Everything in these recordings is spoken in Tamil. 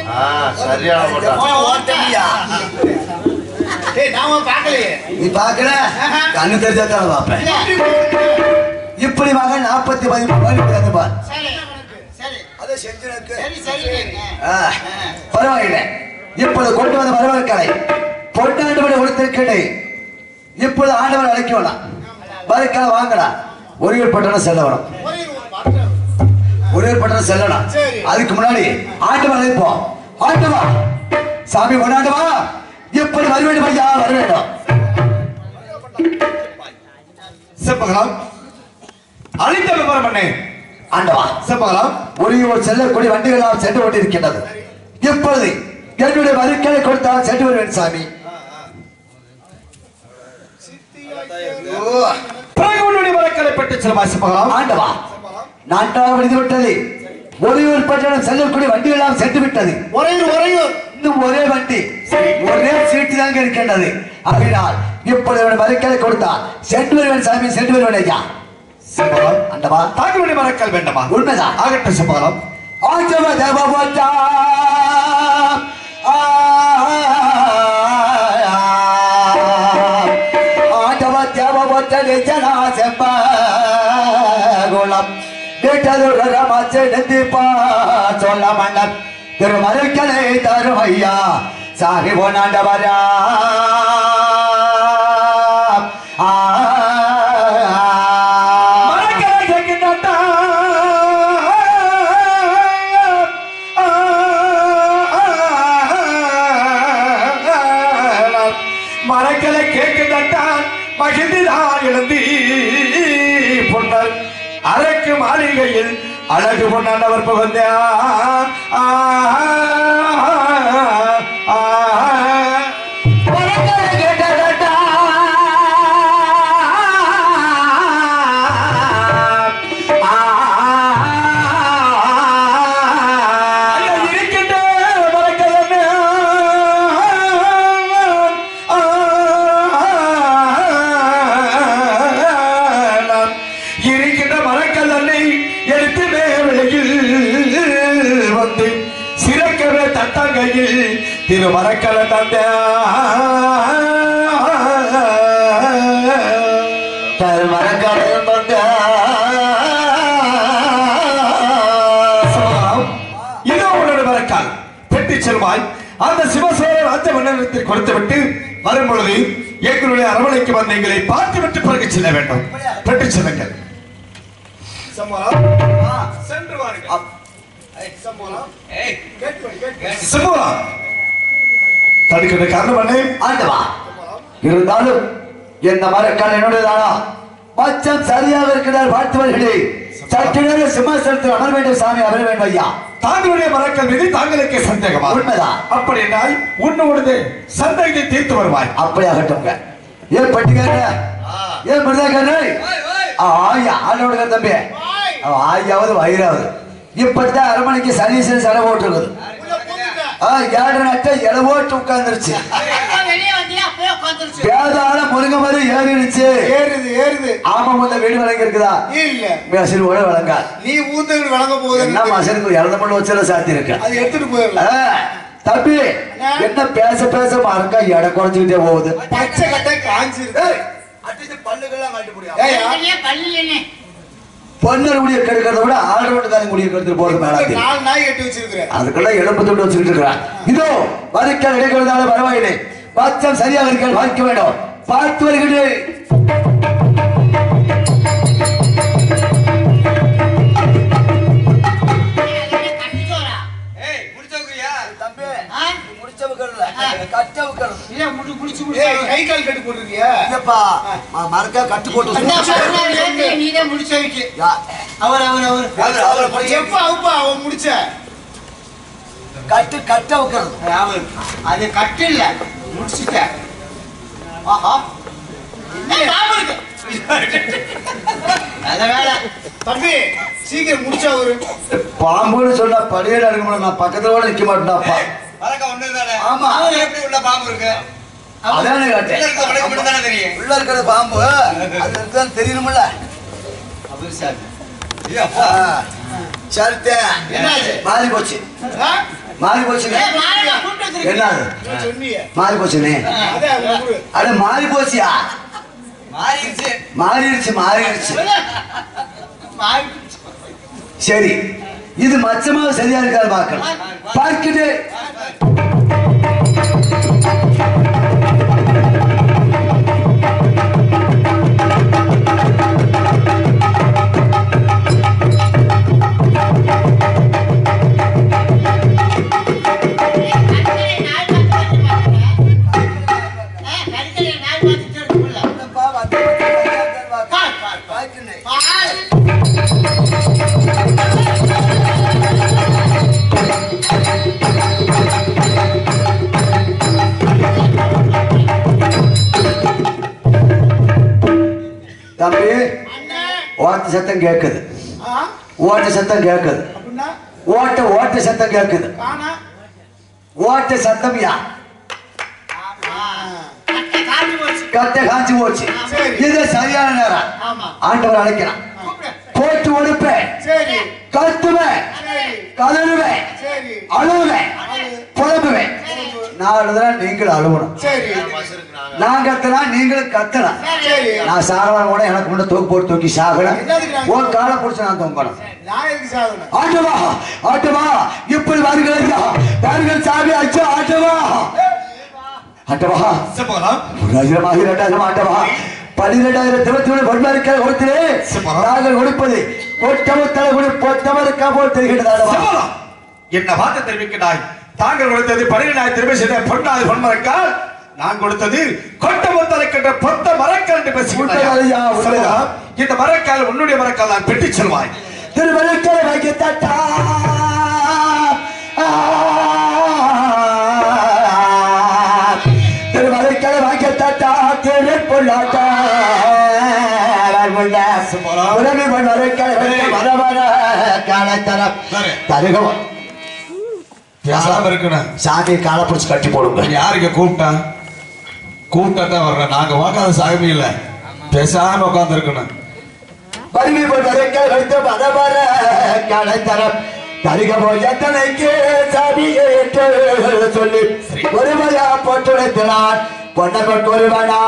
ஆ, சரியான போட்டான். போய் ஓட்டமியா டேய் நாம பார்க்கலையே நீ பாக்கல கண்ணு தெரிஞ்சாதான் பாப்பேன் இப்படி மகன் நாற்பத்தி பதிமூணு வயது பார் சரி சரி அதை செஞ்சு சரி சரி ஆ, பரவாயில்லை இப்பொழுது கொண்டு வந்த வரவேற்கலை பொன்னாண்டவனை ஒருத்தருக்கடை இப்பொழுது ஆண்டவன் அழைக்க வேணாம் வரக்கலை வாங்கடா ஒரே பட்டணம் செல்ல வேணும் ஒரே ஒரு வார்த்தை. ஒரே பட்டணம் செல்லணும் சரி. அதுக்கு முன்னாடி ஆண்டவன் அழைப்போம் ஆண்டவா சாமி கொண்டாண்டவா எப்படி வர வேண்டும் ஐயா வர வேண்டும் செப்பகலாம் அழைத்த விவரம் பண்ணே ஆண்டவா செப்பகலாம் ஒரே ஒரு செல்லக்கூடிய வண்டிகள் சென்று கொண்டிருக்கின்றது எப்பொழுது என்னுடைய மறுக்களை கொடுத்தால் சென்று வருவேன் சாமி ஓ, பிறகு உன்னுடைய மரக்கலை பெற்று செல்வா செப்பகலாம் ஆண்டவா நாட்டாக விடுதி விட்டது ஒரே ஒரு பட்டணம் செல்லக்கூடிய வண்டிகள் எல்லாம் சென்று விட்டது ஒரே ஒரு ஒரே ஒரு இன்னும் ஒரே வண்டி ஒரே சீட்டு தாங்க இருக்கின்றது ஆகினால் இப்பொழுது என்னுடைய மறுக்களை கொடுத்தால் சென்று வருவேன் சாமி சென்று வருவேன் ஐயா செப்பகலாம் ஆண்டவா தாங்களுடைய மரக்கல் வேண்டாமா உண்மைதான் ஆகட்டும் செப்பகலாம் ஆண்டவ தேவபோற்றா ஆண்டவ தேவபோற்ற நிஜனா செம்ப குலம் வீட்டதொரு ரமச்செடுத்து பா சொல்ல மன்னர் திருமருக்கலை தரும் ஐயா சாகி போனாண்டவரா ஆ மரக்கலை கேட்கின்றா மரக்கலை கேட்கின்றான் மகிழ்ந்துதான் எழுந்தி பொன்னர் அரைக்கு மாளிகையில் அழகு பொன்னாண்டவர் புகழ்ந்த மரங்களை கேட்டதட்டா. ஐயா, இருக்கின்ற மரக்கலமே. இருக்கின்ற மரக்கல்லனை எடுத்து மேலையில் வந்து சிறக்கவே தட்டங்கையில் திரு மரக்கல தந்த தரு மரக்கலையும் வந்து. இதோ உன்னோட மரக்கால் பெட்டி செல்வாய் அந்த சிவசோழ ராஜ மன்னனத்தில் கொடுத்து விட்டு வரும் பொழுது எங்களுடைய அரவணைக்கு வந்த எங்களை பார்த்து விட்டு பிறகு செல்ல வேண்டும் பெட்டி செல்லுங்கள் சென்று வாருங்கள் அப்- சிம்புலா தடுக்கிற காரணம் என்ன ஆண்டவா இருந்தாலும் இந்த மரக்கால் என்னுடையதானா மச்சம் சரியாக இருக்கிறார் வாழ்த்துவர்களே சற்று நேரம் சிம்மாசனத்தில் அமர வேண்டும் சாமி அமர வேண்டும் ஐயா தாங்களுடைய மரக்கல் மீது தாங்களுக்கு சந்தேகமா உண்மைதான். அப்படி என்றால் உன்னோடது சந்தேகத்தை தீர்த்து வருவாய் அப்படியாகட்டும் ஏன் பட்டிக்கார ஏன் மிருதாக்காரே ஆயா ஆளோட தம்பி அவன் ஆயாவது வயிறாவது இப்பதான் அரமனைக்கு சனீசன் செலவு போட்டுருக்குது உள்ள போட்டுக்க. ஆ ஏழு நட்ட இலை போட்டு உட்கார்ந்துருச்சு எல்லாம் வெளியே வந்தியா போய் உட்காந்துருச்சு பேதால முருங்கை மரம் ஏறிடுச்சு ஏறுது ஏறுது ஆமா முந்த வீடு விளங்கி இருக்குதா இல்ல மசில் கூட விளங்கா நீ ஊந்தவங்க வழங்க என்ன போகுது மசனுக்கு இறந்த மணி வச்சுல சாத்தி இருக்க அது எடுத்துட்டு போயிடலாம் தம்பி என்ன பேச பேச மறக்கா எடை குறைஞ்சுக்கிட்டே போகுது பச்சை கட்டை காஞ்சிருக்கு ஏய், அடிச்சு பல்லுக்கெல்லாம் காட்டி முடியும் ஏய்யா, பொண்ணர் முடிய கெடுக்கிறத விட ஆடரோட காலம் முடிய கெடுத்துட்டு போறது மேலாத்தி நாலு நாய் கட்டி வச்சிருக்கிறேன் அதுக்கெல்லாம் எலும்பு துண்டு வச்சுக்கிட்டு இருக்கிறான் இதோ வரிக்கல் இடைக்கிறதால பரவாயில்லை பச்சம் சரியாக இருக்க பார்க்க வேண்டும் பார்த்து வருகிறேன் தம்பி முடிச்சவுக்கல்ல கட்டவுக்கல் ஏய் கை கால் கட்டு போட்டிருக்கியா ஐயப்பா மறக்க கட்டு போட்டு நீதான் முடிச்சாயிட்டு யா, அவர் அவர் அவர் அவரு- அவரை போய் எப்ப அவுப்பா அவன் முடிச்ச கட்டு கட்டவுக்கல் அவர் அது கட்டு இல்ல முடிச்சிட்ட ஆஹா என்ன ஞாபகம் இருக்கு? நல்ல வேலை தம்பி சீக்கிரம் முடிச்சா அவரு பாம்புன்னு சொன்னா படியில இருக்க முடியும் நான் பக்கத்துல கூட நிக்க மாட்டேன்டாப்பா வழக்கம் ஒண்ணுதானே? ஆமா. அவன் எப்படி உள்ள பாம்பு இருக்கு? அதானே உள்ள கேட்டேன் இருக்க உனக்கு மட்டும்தானே தெரியும். உள்ள இருக்கிற பாம்பு அது இருக்குதான் தெரியணும்ல அவர் சார். ஐயோ, அப்பா. சரித்தே என்னாச்சு? மாறி போச்சு ஆ? மாறி போச்சுங்க ஏய், மாறிடா, கூப்பிட்டு வச்சிருக்கீங்க. என்னது நீ சொன்னியே. மாறி போச்சுனே அதான் உங்க ஊரு. அட மாறி போச்சியா மாறிடுச்சு மாறிடுச்சு மாறிடுச்சு மாறிடுச்சு. சரி இது மச்சமாக சரியா இருக்காது பார்க்கலாம் பார்க்கிட்டு தம்பி ஓட்ட சத்தம் கேட்குது ஆ? ஓட்ட சத்தம் கேட்குது அப்படின்னா ஓட்ட ஓட்ட சத்தம் கேட்குது காணா? ஓட்ட சத்தம் யா கட்டை காஞ்சி போச்சு சரி. இது சரியான நேரம் ஆமா. ஆண்டவர் அழைக்கிறான் போட்டு ஒடுப்பேன் சரி கத்துவேன் சரி கதறுவேன் சரி அழுவேன் புலம்புவேன் நான் அழுதுனா நீங்கள் அழுவணும் சரி நான் கத்துனா நீங்களும் கத்தலாம் சரி நான் சாகலாம் கூட எனக்கு முன்ன தூக்கு போட்டு தூக்கி சாகலாம் என்னதுக்கு நான் உன் காலை பிடிச்சி நான் தொங்கணும் நான் எதுக்கு சாகணும் ஆட்டவா ஆட்டவா இப்படி வருகிறா வருகிற சாமி அச்சா ஆட்டவா ஆட்டவா சிவபகலாம் ஆயிரம் இரண்டாயிரம் ஆட்டவா பன்னிரெண்டாயிரம் இருபத்தி மூணு பொன்மருக்கள் கொடுத்திலே சிவபகலாம். நாங்கள் கொடுப்பது ஒட்டமுத்தலை குடி பொத்தமருக்கா போல் தெரிகிறது ஆடவா சிவபகலாம் என்ன வார்த்தை தெரிவிக்கிறாய் தாங்கள் கொடுத்தது பன்னிரெண்டாயிரம் திரும்ப செய்த பொன்னாது பொன்மரக்கால் நான் கொடுத்தது கொட்ட முத்தலைக்கின்ற பொத்த மரக்கால் என்று உண்மைதானையா, பேசுகிறாய் உண்மைதான். சிவபகலாம், இந்த மரக்கால் உன்னுடைய மரக்கால் நான் பெட்டி செல்வாய் திருமருக்களை வைக்க தட்டா திருமருக்களை வைக்க தட்டா திரு பொல்லாட்டா உடனே மருக்களை வர வர காலத்தரம் சரி. தருகம் பேசாம இருக்கணும் சாமி காலை பிடிச்சி கட்டி போடுங்க யாருக்கு கூப்பிட்டா கூப்பிட்டா தான் வர்றேன் நாங்க வாக்காத சாமி இல்ல பேசாம உட்கார்ந்து இருக்கணும் வருகை மருக்கள் வைத்து வர வர காலத்தரம் தருக போயத்தனைக்கு சாமியை என்று சொல்லி ஒருமையா போட்டுடைத்தினான் பொன்ன கொண்டு ஒருவனா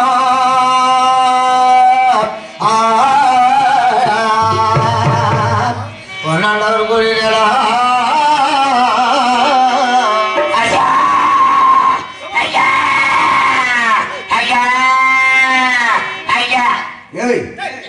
பொன்னாளர் குறிகளா ஏய்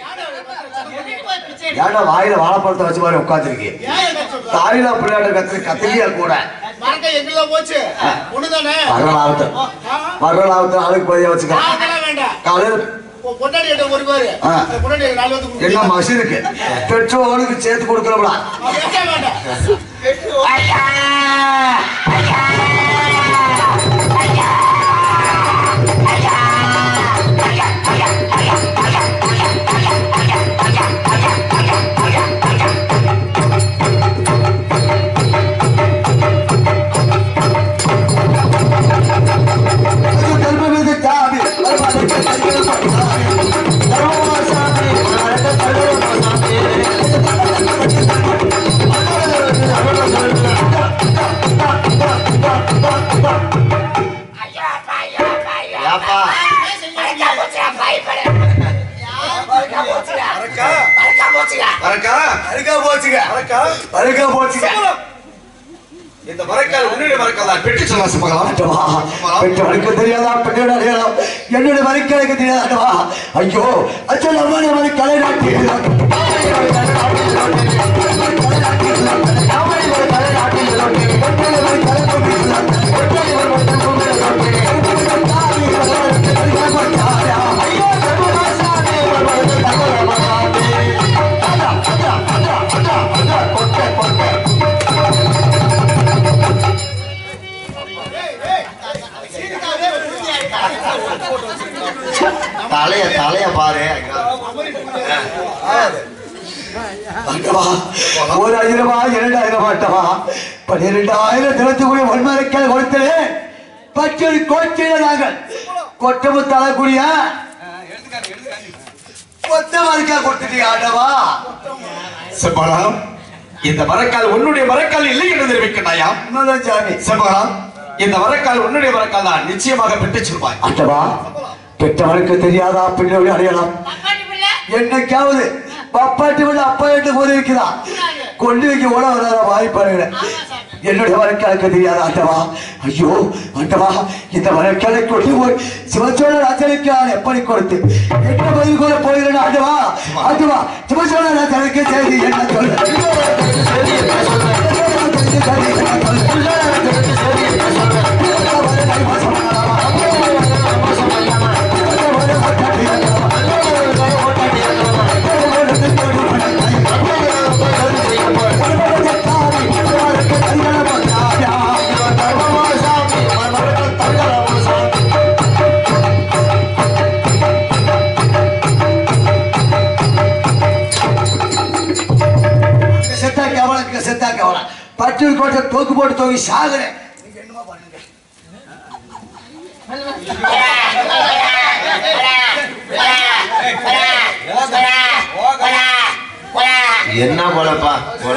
ஏன்டா வாயில வாழைப்பழத்தை வச்ச மாதிரி உட்காந்துருக்கீங்க ஏன் என்ன சொல்ற? தாயிலா பிள்ளையாட்ட கத்து கத்திரியா கூட மரக்கை எங்கெல்லாம் போச்சு ஒண்ணுதானே வரலாவத்து ஆ? வரலாவத்து ஆளுக்கு பதியா வச்சுக்க அதெல்லாம் வேண்டாம் காலையில பொ- பொண்டாட்டி கிட்ட ஒரு பாரு ஆ. அந்த பொண்டாட்டி நாலு வந்து கொடுக்கு. என்ன மசிருக்கு பெட்ரோலுக்கு சேர்த்து கொடுக்கறவளா அது வேண்டாம், வேண்டாம் அது தர்ம மீது தாவி வருமானத்தை கையில் கொண்டாடி. தர்மவாசாமி, வரலாற்றை தருமவாசாமி. ஏப்பா வரக்கா அழுக்கா போச்சுங்க வரக்கா அழுக்கா போச்சுங்க இந்த மரக்கால் உன்னுடைய மரக்கால் தான் பெட்டி செல்வா சிவபகலாம் ஆண்டவா, பெற்றவனுக்கு தெரியாதா பெற்றோட அறியாதா என்னுடைய வரைக்கும் எனக்கு தெரியாதாண்டவா ஐயோ அச்சோ நம்முடைய வரை கலை நாட்டி தலைய தலைய பாரு ஆண்டவா, ஒரு ஆயிரமா இரண்டாயிரம் ஆட்டவா பன்னிரெண்டாயிரம் தினத்துக்குரிய ஒன்மரைக்கால் கொடுத்தே பச்சை கோச்சில நாங்கள் கொட்டமு தரக்கூடிய கொத்த மறுக்கா கொடுத்துட்டீங்க ஆண்டவா சிவபகலாம் இந்த மரக்கால் உன்னுடைய மரக்கால் இல்லை என்று தெரிவிக்கிறாயா உண்மைதான் சாமி செம்பகலா இந்த மரக்கால் உன்னுடைய மரக்கால் தான் நிச்சயமாக பெற்று செல்வாய் அட்டவா பெற்றவனுக்கு தெரியாதா பிள்ளை அடையலாம் பப்பாளி பிள்ளை என்னைக்காவது பப்பாட்டி விட அப்பா என்று போது இருக்கிறா கொண்டு வைக்க கூட வராத வாய்ப்பாடுகிறேன் என்னுடைய வழக்காளுக்கு தெரியாத ஆண்டவா ஐயோ ஆண்டவா இந்த வழக்காலை கொண்டு போய் சிவச்சோழ ராஜனுக்கு நான் எப்படி கொடுத்து என்ன பதில் கூட போகிறேன் ஆண்டவா ஆண்டவா சிவச்சோழ ராஜனுக்கு செய்தி என்ன சொல்ல செத்தாக்க அவளுக்கு செத்தாக்க அவளை பட்டு கோட்டை தோக்கு போட்டு தோக்கி சாகுறேன் என்ன போலப்பா போல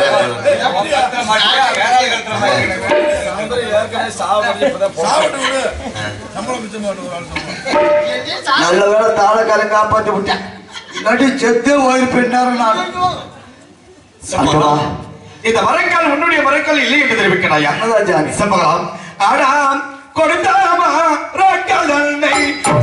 நல்ல வேலை தாளக்காரன் காப்பாத்தி விட்டேன் இல்லாட்டி செத்தே போயிருப்பேன் நேரம் நான் செம்பகலா இந்த மரக்கால் உன்னுடைய மரக்கால் இல்லை என்று தெரிவிக்கிறாயா அதான் ஜாமி செம்பகலாம் ஆடாம் கொடுத்தாமா ரக்கதனை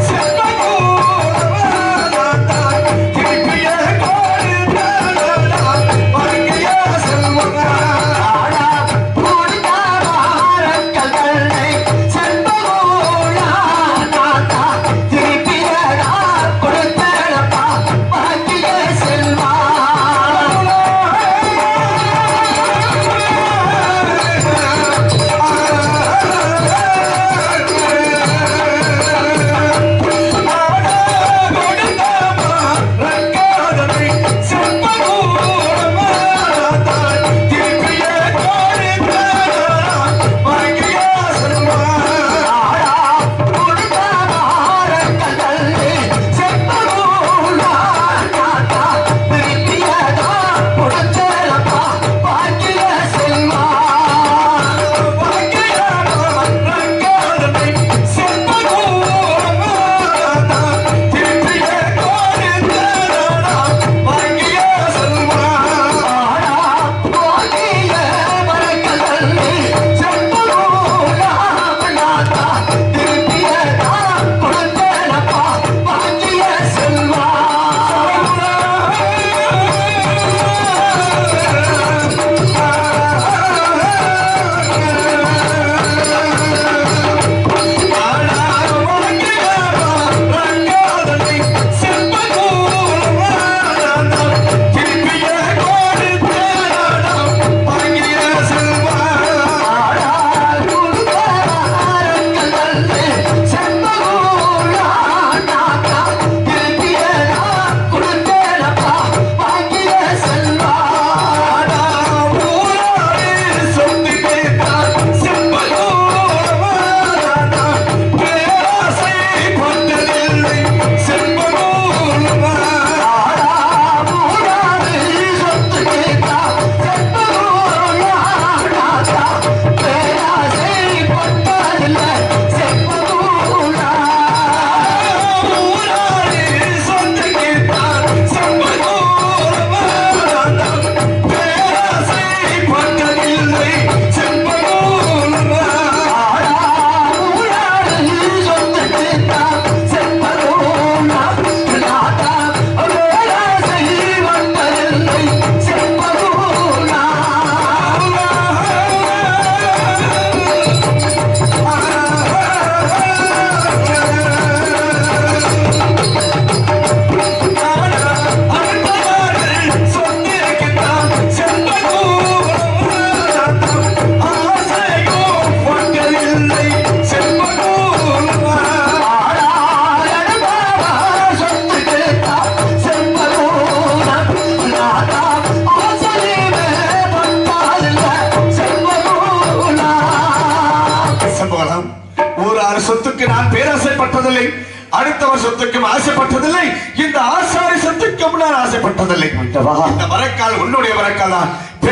செம்பகலாம் ஒரு ஆறு சொத்துக்கு நான் பேராசைப்பட்டதில்லை அடுத்தவர் சொத்துக்கும் ஆசைப்பட்டதில்லை இந்த ஆசாரி சொத்துக்கும் நான் ஆசைப்பட்டதில்லை ஆண்டவா. இந்த மரக்கால் உன்னுடைய மரக்கால் தான் பெற்று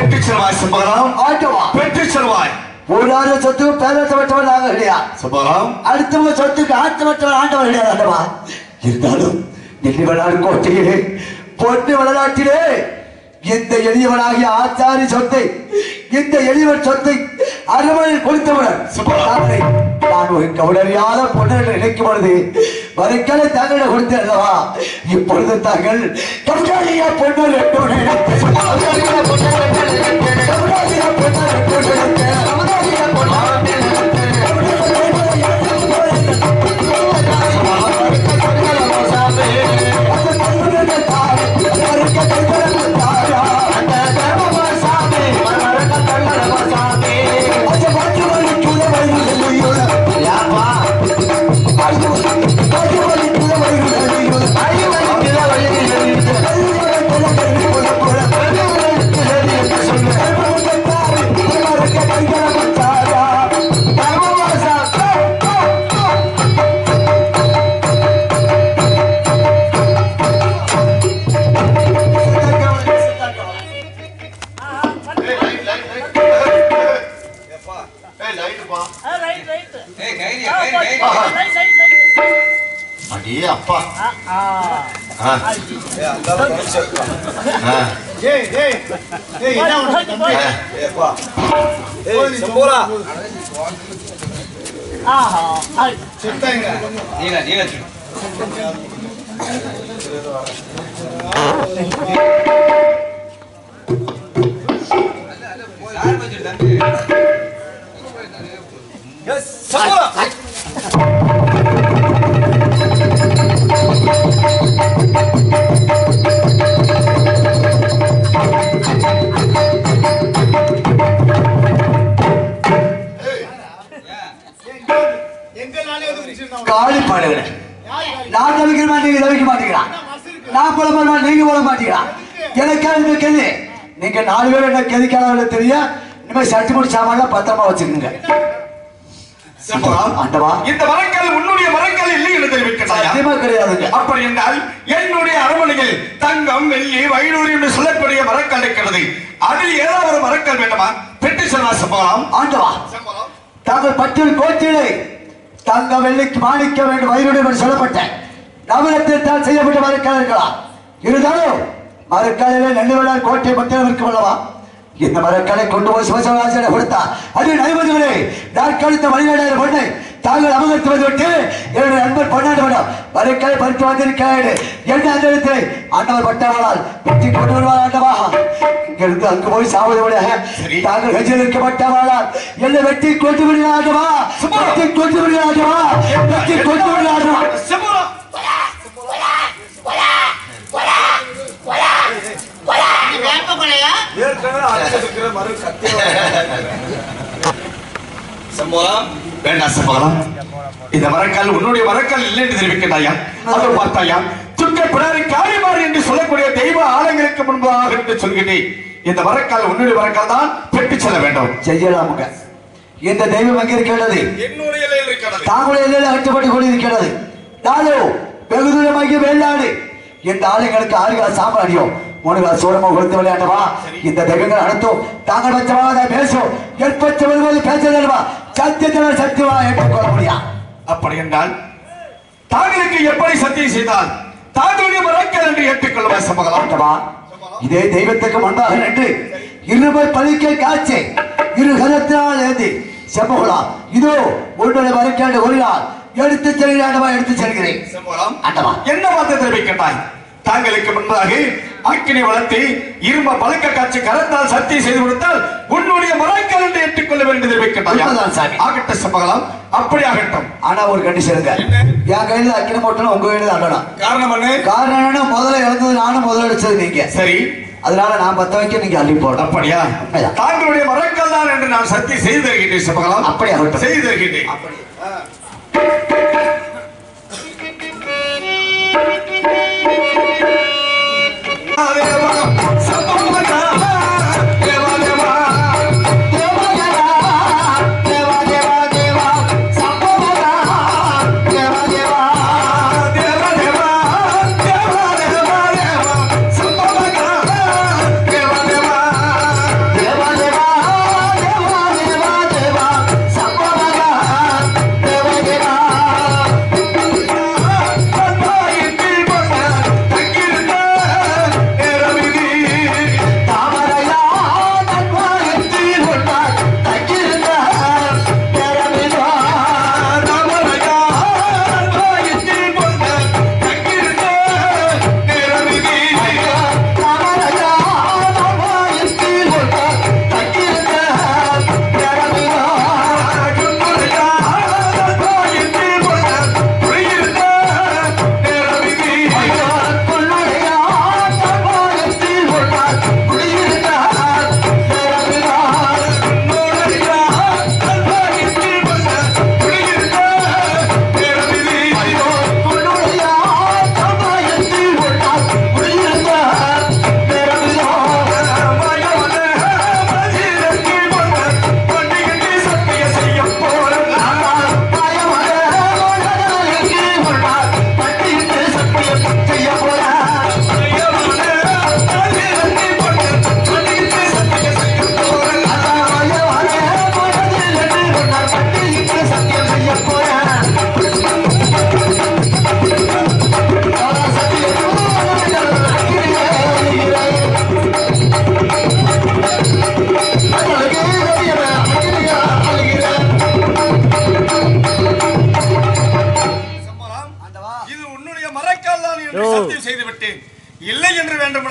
பெற்று செல்வாய் சம்பகலாம் ஆட்டவா பெற்று செல்வாய் ஒரு ஆறு சொத்துக்கு பேரத்தப்பட்டவன் நாங்க இல்லையா சம்பகலாம் அடுத்தவங்க சொத்துக்கு ஆட்டப்பட்டவன் ஆண்டவன் கிடையாது ஆண்டவா இருந்தாலும் நெல்லி விளையாடு கோட்டையிலே பொண்ணு விளையாட்டிலே இந்த எளியவனாகிய ஆச்சாரி சொத்தை இந்த எளியவன் சொத்தை அரவணையில் கொடுத்தவுடன் தாங்களை நான் ஒரு கவுடறியாத பொண்ணு நினைக்கும் பொழுது வரைக்கால தாங்களை கொடுத்தேன் அல்லவா இப்பொழுது தாங்கள் கவுடாரியா பொண்ணு ரெண்டு நினைத்தேன். கவுடாரியா பொண்ணு ரெண்டு நினைத்தேன். கவுடாரியா பொண்ணு ரெண்டு நினைத்தேன். கவுடாரியா பொண்ணு ரெண்டு ஏய் கைரியா கைரி கைரி அடே அப்பா ஆ. ஆ. ஏய் ஏய் ஏய் என்ன உனக்கு தம்பி ஆ. சம்போரா செத்தாங்க நீல நீல எங்க நாளே வந்து குடிச்சிருந்தோம் காளி பாடுகிறேன் நான் தவிக்கிறேன் நீங்க தவிக்க மாட்டீங்களா நான் போல போல நீங்க போல மாட்டீங்களா எனக்காக இந்த கெதி நீங்க நாலு பேர் என்ன கெதிக்காத தெரியும் இனிமேல் சட்டி முடி சாமான்லாம் பத்திரமா வச்சுக்கோங்க சம்பகலாம் ஆண்டவா இந்த மரக்கால் உன்னுடைய மரக்கால் இல்லை என்று தெரிவிக்கிறாயா சத்தியமா கிடையாதுங்க அப்படி என்றால் என்னுடைய அரண்மனையில் தங்கம் வெள்ளி வைடூரி என்று சொல்லக்கூடிய மரக்கால் இருக்கிறது அதில் ஏதாவது ஒரு மரக்கால் வேண்டுமா பெற்று செல்வா சம்பகலாம் ஆண்டவா சம்பளம். தாங்கள் பட்டியல் கோட்டிலே தங்க வெள்ளிக்கு மாணிக்க வேண்டும் வயிறுடன் என்று சொல்லப்பட்டேன் நவரத்தில் தான் செய்யப்பட்ட மரக்கால் இருக்கலாம் இருந்தாலும் மரக்காலிலே நெல்லுவிழார் கோட்டை பட்டியல் இருக்கும் அல்லவா இந்த மரக்காலை கொண்டு போய் சிவசமாஜனை கொடுத்தா அது நைபதிகளே நாட்கழித்த மணிநேர பொண்ணை தாங்கள் அமகத்து வந்து விட்டு என்னுடைய நண்பர் பொன்னாண்டு வேண்டாம் மரக்காலை பறித்து வந்திருக்கிறாரு என்ன அந்த இடத்திலே ஆண்டவர் பட்டவளால் வெற்றி கொண்டு வருவார் ஆண்டவா இங்கிருந்து அங்கு போய் சாவது விட சரி. தாங்கள் கட்சியில் இருக்கப்பட்டவாளால் என்னை வெட்டி கொண்டு விடுகிறார்களா வெட்டி கொண்டு விடுகிறார்களா வெட்டி கொண்டு விடுகிறார்களா சம்பகலாம் இது வேப்ப கொலையா? சம்போலாம் வேண்டாம் சம்பகலாம் இந்த மரக்கால் உன்னுடைய மரக்கால் இல்லை என்று தெரிவிக்கிறாயா அதை பார்த்தாயா துக்க பிடாரி காரியமாறு என்று சொல்லக்கூடிய தெய்வ ஆலயங்களுக்கு முன்பாக என்று சொல்கிறேன் இந்த மரக்கால் உன்னுடைய மரக்கால் தான் பெற்று செல்ல வேண்டும் செய்யலாமுங்க இந்த தெய்வம் எங்க இருக்கிறது என்னுடைய இலையில் இருக்கிறது தாங்களுடைய எல்லையில் கட்டுப்பட்டு கொண்டிருக்கிறது நாளோ வெகு தூரமாகிய வேண்டாடு இந்த ஆளுங்களுக்கு ஆறுகால சாம்ராஜ்யம் மூணுகால சோழமா கொடுத்து விளையாண்டவா இந்த தெய்வங்கள் அனைத்தும் தாங்கள் பச்சமாக பேசும் எப்பச்ச வரும்போது பேசுறதுவா சத்தியத்தில் சத்தியமா ஏற்றுக்கொள்ள முடியாது அப்படி என்றால் தாங்களுக்கு எப்படி சத்தியம் செய்தால் தாங்களுடைய மரக்கால் என்று ஏற்றுக்கொள்ளுவா சம்பகலாம் ஆண்டவா இதே தெய்வத்துக்கு முன்பாக நின்று இருபது பலிக்கை காய்ச்சி இரு கரத்தினால் ஏந்தி செம்பகுலா இதோ உன்னுடைய மறைக்காண்டு ஒரு நாள் எடுத்து செல்கிறாண்டவா எடுத்து செல்கிறேன் சம்பகலாம் ஆண்டவா என்ன வார்த்தை தெரிவிக்கின்றாய் தாங்களுக்கு முன்பதாக அக்கினி வளர்த்தி இரும்ப பழக்க காட்சி கரத்தால் சத்தியம் செய்து கொடுத்தால் உன்னுடைய மரக்கால் என்று ஏற்றுக்கொள்ள வேண்டும் தெரிவிக்கின்றாயா உண்மைதான் சாமி. ஆகட்ட சம்பகலாம் அப்படி ஆகட்டும் ஆனா ஒரு கண்டிஷனுங்க என் கையில அக்கினி போட்டணும் உங்க கையில அண்டணும் காரணம் என்ன காரணம் என்னன்னா முதல்ல இறந்தது நானும் முதல்ல அடிச்சது நீங்க சரி அதனால நான் பத்த வைக்க நீங்க அள்ளி போடணும் அப்படியா அப்படியா? தாங்களுடைய மரக்கால் தான் என்று நான் சத்தியம் செய்து தருகின்றேன் சம்பகலாம் அப்படி ஆகட்டும். செய்து தருகின்றேன் தேவா, சம்பகமா, தேவா, தேவா. தேவா, தேவா, தேவா, தேவா, தேவா. சம்பகமா, தேவா, தேவா.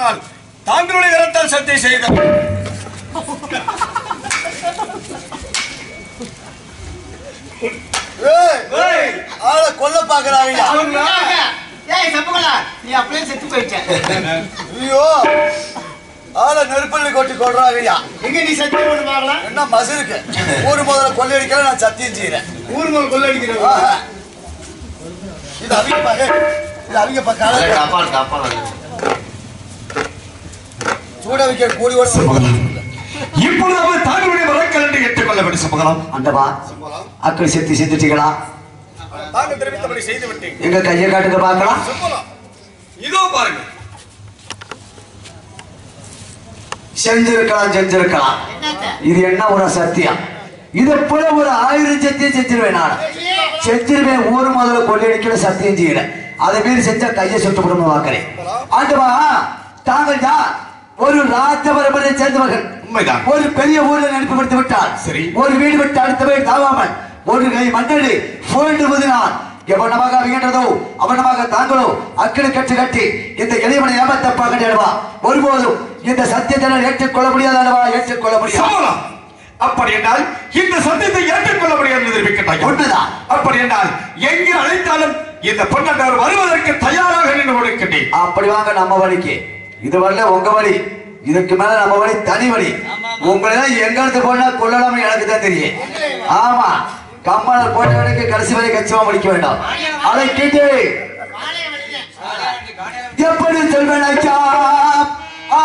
ஆனால் தாங்களுடைய கரத்தால் சத்தியம் செய்த ஏய், ஆளை கொல்ல பாக்குறாங்க ஏய் சப்புகளா நீ அப்படியே செத்து போயிட்ட ஐயோ ஆளை நெருப்பள்ளி கொட்டி கொள்றாங்கய்யா எங்க நீ செத்து போட்டு பார்க்கலாம் என்ன மசிலுக்கு ஊர் முதல்ல கொள்ளையடிக்கிற நான் சத்தியம் செய்யறேன் ஊர் மேல் கொள்ளடிக்கிற ஆஹா. இது அவங்க பா ஏய், இது அவங்க பா காலை அப்பா அப்பா சூட வைக்கிற கூலி ஓட இப்பொழுது அவர் தாங்களுடைய வரக்கல் என்று ஏற்றுக்கொள்ள வேண்டும் சம்பகலாம் ஆண்டவா அக்கள் செத்து செத்துட்டீங்களா தாங்கள் தெரிவித்தபடி செய்து விட்டேன் எங்க கையை காட்டுங்க பார்க்கலாம் சம்பகலாம் இதோ பாருங்க செஞ்சிருக்கலாம் செஞ்சிருக்கலாம் இது என்ன ஒரு சத்தியம் இது போல ஒரு ஆயிரம் சத்தியம் செஞ்சிருவேன் நான் செஞ்சிருவேன் ஊர் முதல்ல கொள்ளையடிக்கிற சத்தியம் செய்யல அதை மீறி செஞ்சா கையை சுட்டு குடும்பம் வாக்குறேன் ஆண்டவா தாங்கள் தான் ஒரு ராஜ பரம்பரை சேர்ந்த மகன் உண்மைதான் ஒரு பெரிய ஊரில் அனுப்பிவிட்டு விட்டார் சரி. ஒரு வீடு விட்டு அடுத்தவை தாவாமல் ஒரு கை மண்ணடி புரண்டு முதினான் எவனமாக விகின்றதோ அவனமாக தாங்களோ அக்கிடு கட்டு கட்டி இந்த எளியவனை ஏமாத்தப்பா கண்டிடுவா ஒருபோதும் இந்த சத்தியத்தை நான் ஏற்றுக்கொள்ள முடியாது அல்லவா ஏற்றுக்கொள்ள முடியாது சம்பகலாம் அப்படி என்றால் இந்த சத்தியத்தை ஏற்றுக்கொள்ள முடியாது என்று தெரிவிக்கிறாய் உண்மைதான் அப்படி என்றால் எங்கே அழைத்தாலும் இந்த பொன்னண்டார் வருவதற்கு தயாராக நின்று கொடுக்கின்றேன் அப்படி வாங்க நம்ம வழிக்கு இது வரல உங்க வழி இதுக்கு மேல நம்ம வழி தனி வழி உங்களை எல்லாம் எங்க இருந்து போனா கொள்ளலாம்னு எனக்கு தான் தெரியும் ஆமா கம்மல் போட்ட வரைக்கும் கடைசி வரை கச்சிமா முடிக்க வேண்டாம் அதை கேட்டு எப்படி சொல்வேன் ஐயா ஆ,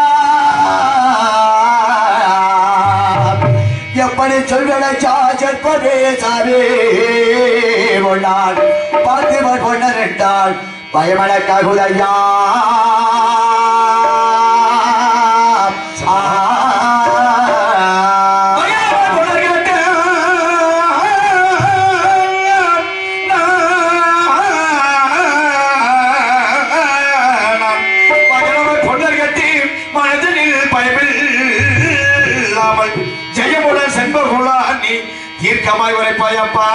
எப்படி சொல்வேன் ஐயா செற்பதே சாமி ஒன்றால் பார்த்து பொன்னர் என்றால் பயமடக்காகுதையா ஜெயமுடன் சென்பகுலா நீ தீர்க்கமாய் உரைப்பாயப்பா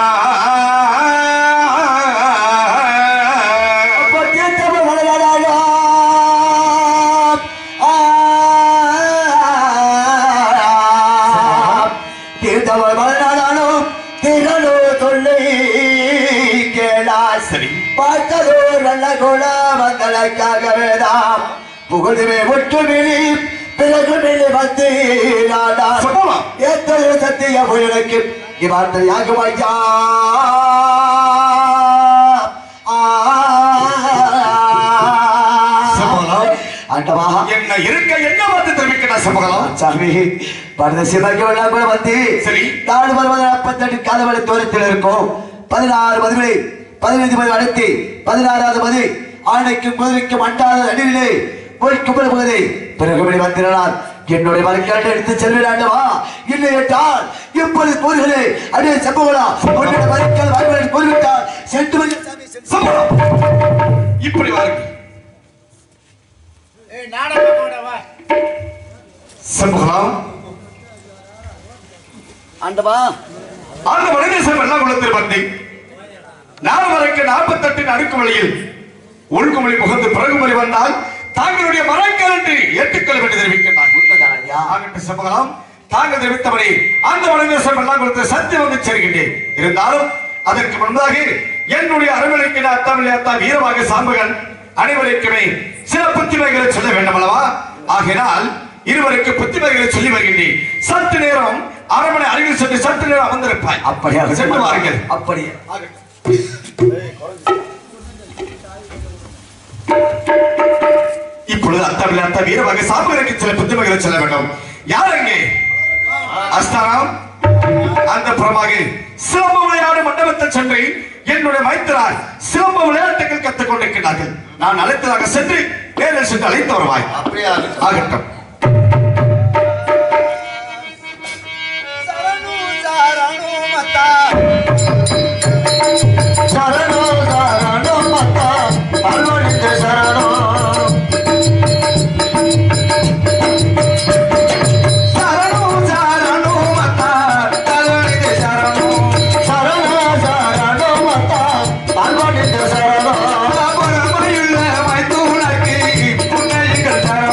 தீர்த்தவள் மலராலும் திகழோ தொல்லை கேளாய் சரி பார்த்ததோ நல்ல குண வந்தனக்காகவேதான் புகழுமே ஒற்றுமிழி பிறகு மிழி வந்து நாடார் சொல்லலாம். ஏத்தது சத்திய புயலுக்கு இவார்த்தை யாகும் ஐயா சொல்லலாம். ஆண்டவா என்ன இருக்க என்ன வந்து தெரிவிக்கிறார் சமகலாம் சாமி பரத சிவக்கு எல்லாம் கூட வந்து சரி. நாலு பருவத நாற்பத்தெட்டு காலவழி தூரத்தில் இருக்கும் பதினாறு மதுரை பதினைந்து மது அடைத்து பதினாறாவது மது ஆணைக்கும் குதிரைக்கும் அண்டாத அடியிலே போய் கும்பிட போகுது பிறகு இப்படி வந்திருந்தால் என்னுடைய மரக்காட்டை எடுத்து செல்விடாண்டவா இல்லை என்றால் இப்பொழுது கூறுகளே அடியே செம்புகளா உன்னுடைய மரக்கால் வாய்மலை கூறிவிட்டால் சென்று வந்து சாமி சென்று சம்பளம் இப்படி வாருங்க ஏய் நாடகம் போடவா சம்பளம் ஆண்டவா அந்த மனிதேசம் எல்லாம் குளத்தில் வந்தேன் நான் வரைக்கு நாற்பத்தெட்டின் அடுக்கு வழியில் உள்குமொழி முகந்து பிறகுமொழி வந்தால் தாங்களுடைய மரங்கள் என்று ஏற்றுக்கொள்ள வேண்டி தெரிவிக்கிறார் உண்மைதான் ஐயா ஆகட்டும் சம்பகலாம் தாங்கள் தெரிவித்தபடி அந்த மனிதேசம் எல்லாம் கொடுத்து சத்தியம் வந்து சேர்கின்றேன் இருந்தாலும் அதற்கு முன்பதாக என்னுடைய அரவணைக்கு அத்தாமில்லை அத்தா வீரமாக சாம்பகன் அனைவருக்குமே சில புத்திமைகளை சொல்ல வேண்டும் அல்லவா ஆகினால் இருவருக்கு புத்திமைகளை சொல்லி வருகின்றேன் சற்று நேரம் அரண்மனை அருகில் சென்று சற்று நேரம் அமர்ந்திருப்பாய் அப்படியா சென்று வாருங்கள் அப்படியே இப்பொழுது அத்தாமில்லை அத்தா வீரமாக சாம்பகனுக்கு சில புத்திமைகளை சொல்ல வேண்டும் யார் அங்கே அஸ்தானம் அந்த புறமாக சிலம்ப விளையாடு மண்டபத்தில் சென்று என்னுடைய மைத்தரால் சிலம்ப விளையாட்டுகள் கற்றுக் கொண்டிருக்கிறார்கள் நான் அழைத்ததாக சென்று நேரில் சென்று அழைத்து வருவாய் அப்படியே ஆகட்டும். ஆகட்டும் சரணோ சரணோ மத்தா அருளிந்த சரணோ சரணோ சரணோ மத்தா தலவனிதே சரணோ சரணோ சரணோ மத்தா அருளிந்த சரணோ புறமையுள்ள மைத்தூனக்கு புன்னைகள் சரணோ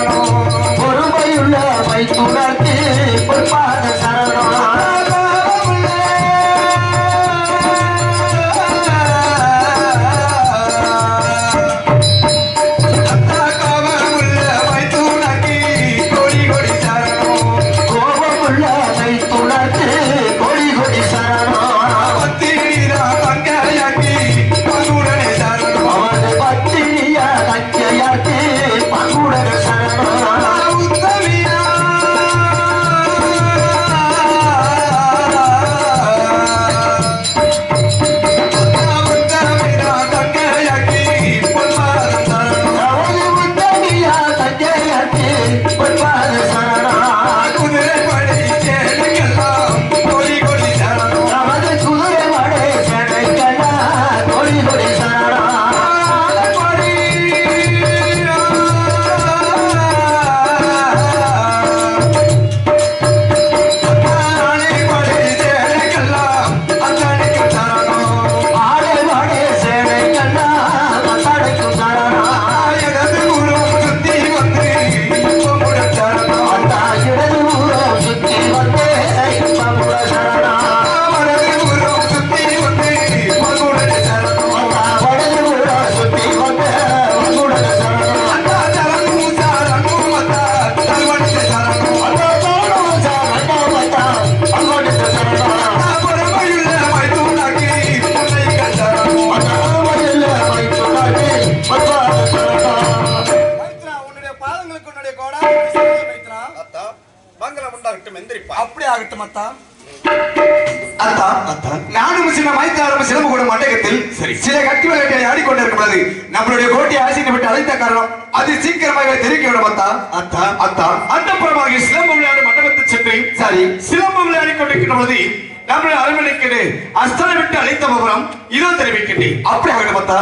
சிலம்பு கூட மண்டகத்தில் சரி. சில கட்டி விளையாட்டை ஆடிக்கொண்டிருக்கும் பொழுது நம்மளுடைய கோட்டை ஆசிரியர் விட்டு அழைத்த காரணம் அது சீக்கிரமாக தெரிவிக்க விட மாத்தா அத்தா அத்தா அந்த புறமாக சிலம்பு விளையாடு மண்டபத்தில் சென்று சரி சிலம்பு விளையாடி கொண்டிருக்கிற பொழுது நம்முடைய அரண்மனைக்கு அஸ்தனை விட்டு அழைத்த விவரம் இதோ தெரிவிக்கின்றேன் அப்படி ஆகணும் மாத்தா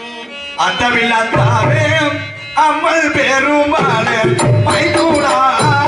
அத்தமில்லாத்தாரே அம்மல் பெருமாளே மைதூனா